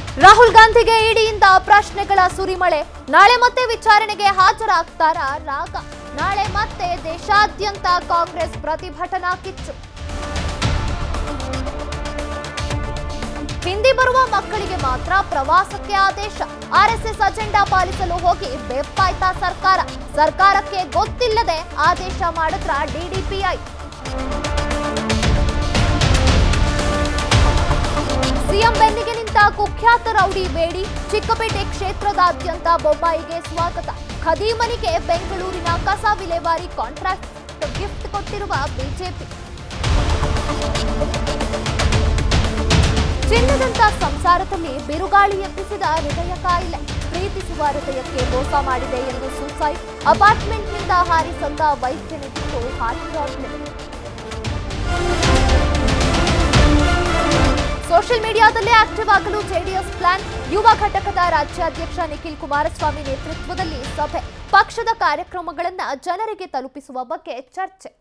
ರಾಹುಲ್ ಗಾಂಧಿಗೆ ಇಡಿಯಿಂದ ಪ್ರಶ್ನೆಗಳ ಸುರಿಮಳೆ ನಾಳೆ ಮತ್ತೆ ವಿಚಾರಣೆಗೆ ಹಾಜರಾಗ್ತಾರ ರಾಗ ನಾಳೆ ಮತ್ತೆ ದೇಶಾದ್ಯಂತ ಕಾಂಗ್ರೆಸ್ ಪ್ರತಿಭಟನಾ ಕಿಚ್ಚು ಹಿಂದಿ ಬರುವ ಮಕ್ಕಳಿಗೆ ಮಾತ್ರ ಪ್ರವಾಸಕ್ಕೆ ಆದೇಶ ಆರ್ಎಸ್ಎಸ್ ಅಜೆಂಡಾ ಪಾಲಿಸಲು ಹೋಗಿ ಬೆಪ್ಪಾಯ್ತಾ ಸರ್ಕಾರ ಸರ್ಕಾರಕ್ಕೆ ಗೊತ್ತಿಲ್ಲದೆ ಆದೇಶ ಮಾಡಿದ್ರ ಡಿಡಿಪಿಐ ಸಿಎಂ ಬೆನ್ನಿಗೆ ನಿಂತ ಕುಖ್ಯಾತ ರೌಡಿ ಬೇಡಿ ಚಿಕ್ಕಪೇಟೆ ಕ್ಷೇತ್ರದಾದ್ಯಂತ ಬೊಮ್ಮಾಯಿಗೆ ಸ್ವಾಗತ ಖದೀಮನಿಗೆ ಬೆಂಗಳೂರಿನ ಕಸ ವಿಲೇವಾರಿ ಕಾಂಟ್ರಾಕ್ಟ್ ಗಿಫ್ಟ್ ಕೊಟ್ಟಿರುವ ಬಿಜೆಪಿ ಚಿನ್ನದಂತ ಸಂಸಾರದಲ್ಲಿ ಬಿರುಗಾಳಿ ಎಬ್ಬಿಸಿದ ಹೃದಯ ಕಾಯಿಲೆ ಪ್ರೀತಿಸುವ ಹೃದಯಕ್ಕೆ ಮೋಸ ಮಾಡಿದೆ ಎಂದು ಸೂಸೈಡ್ ಅಪಾರ್ಟ್ಮೆಂಟ್ನಿಂದ ಹಾರಿಸಂದ ವೈದ್ಯನಿದ್ದು ಹಾರ್ಟ್ ಪ್ರಾಬ್ಲಮ್ ಸೋಷಿಯಲ್ ಮೀಡಿಯಾದಲ್ಲೇ ಆಕ್ಟಿವ್ ಆಗಲು ಜೆಡಿಎಸ್ ಪ್ಲಾನ್ ಯುವ ಘಟಕದ ರಾಜ್ಯಾಧ್ಯಕ್ಷ ನಿಖಿಲ್ ಕುಮಾರಸ್ವಾಮಿ ನೇತೃತ್ವದಲ್ಲಿ ಸಭೆ ಪಕ್ಷದ ಕಾರ್ಯಕ್ರಮಗಳನ್ನು ಜನರಿಗೆ ತಲುಪಿಸುವ ಬಗ್ಗೆ ಚರ್ಚೆ